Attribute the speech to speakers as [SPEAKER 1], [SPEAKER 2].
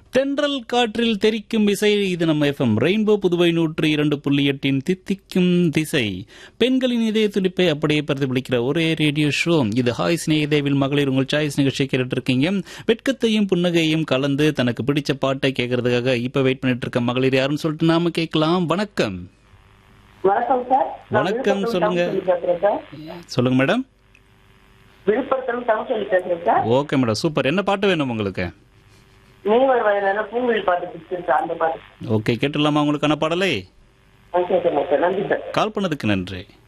[SPEAKER 1] தென்றல் காற்றில் தெரிக்கும் இசை இது நம்ம எஃப்எம் ரெயின்போ புதுவை நூற்று இரண்டு புள்ளி எட்டின் தித்திக்கும் திசை பெண்களின் இதய துடிப்பை அப்படியே பிரதிபலிக்கிற ஒரே ரேடியோ ஷோ இது ஹாய் ஸ்நேகிதேவில் மகளிர் உங்கள் சாய்ஸ் நிகழ்ச்சி கேட்டுட்டு இருக்கீங்க வெட்கத்தையும் புன்னகையும் கலந்து தனக்கு பிடிச்ச பாட்டை கேட்கறதுக்காக இப்ப வெயிட் பண்ணிட்டு இருக்க மகளிர் யாருன்னு சொல்லிட்டு நாம கேட்கலாம் வணக்கம்
[SPEAKER 2] வணக்கம் சார் நான்
[SPEAKER 1] வணக்கம்,
[SPEAKER 2] விழுப்புரத்துல
[SPEAKER 1] சொல்லுங்க.
[SPEAKER 2] தமிழ் சொல்லி பேசுறேன் சார்
[SPEAKER 1] சொல்லுங்க மேடம்
[SPEAKER 2] விழுப்புரத்துல தமிழ் சொல்லி பேசுறேன் சார்
[SPEAKER 1] ஓகே மேடம் சூப்பர் என்ன பாட்டு வேணும் உங்களுக்கு
[SPEAKER 2] நீவர் வயதான பூங்குழி பாட்டு பிடிச்சிருக்கு அந்த பாட்டு
[SPEAKER 1] ஓகே கேட்டுடலாமா உங்களுக்கான பாடலை
[SPEAKER 2] ஆ, கேட்கணும் சார் நன்றி சார்
[SPEAKER 1] கால் பண்ணதுக்கு நன்றி